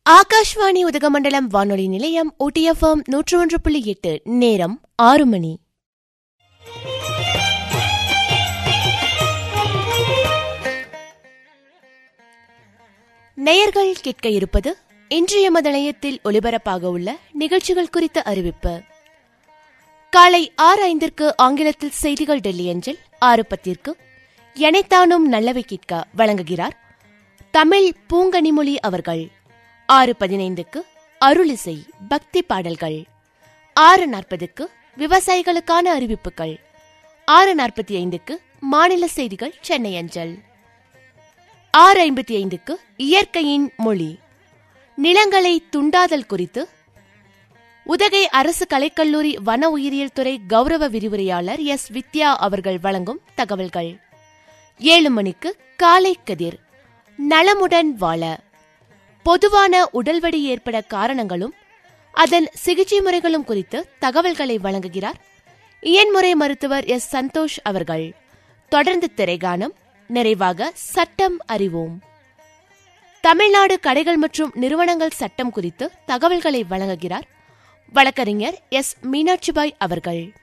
ஆகாஷ்வாணி உதகமண்டலம் வானொலி நிலையம் ஒட்டிஎஃப்எம் நூற்று ஒன்று புள்ளி எட்டு நேரம் ஆறு மணி நேயர்கள் கேட்க இருப்பது இன்றைய மதநிலையத்தில் ஒலிபரப்பாக உள்ள நிகழ்ச்சிகள் குறித்த அறிவிப்பு காலை ஆறு ஐந்திற்கு ஆங்கிலத்தில் செய்திகள் டெல்லி அஞ்சல் ஆறு பத்திற்கு எனைத்தானும் நல்லவை கேட்க வழங்குகிறார் தமிழ் பூங்கனிமொழி அவர்கள் ஆறு பதினைந்துக்கு அருளிசை பக்தி பாடல்கள் ஆறு நாற்பதுக்கு விவசாயிகளுக்கான அறிவிப்புகள் ஆறு நாற்பத்தி ஐந்துக்கு மாநில செய்திகள் சென்னை அஞ்சல் ஆறு ஐம்பத்தி ஐந்துக்கு இயற்கையின் மொழி நிலங்களை துண்டாதல் குறித்து உதகை அரசு கலைக்கல்லூரி வன உயிரியல் துறை கௌரவ விரிவுரையாளர் எஸ் வித்யா அவர்கள் வழங்கும் தகவல்கள் ஏழு மணிக்கு காலை கதிர் நலமுடன் வாழ பொதுவான உடல்வடி ஏற்பட காரணங்களும் அதன் சிகிச்சை முறைகளும் குறித்து தகவல்களை வழங்குகிறார் இயன்முறை மருத்துவர் எஸ் சந்தோஷ் அவர்கள் தொடர்ந்து திரைகானம் நிறைவாக சட்டம் அறிவோம் தமிழ்நாடு கடைகள் மற்றும் நிறுவனங்கள் சட்டம் குறித்து தகவல்களை வழங்குகிறார் வழக்கறிஞர் எஸ் மீனாட்சிபாய் அவர்கள்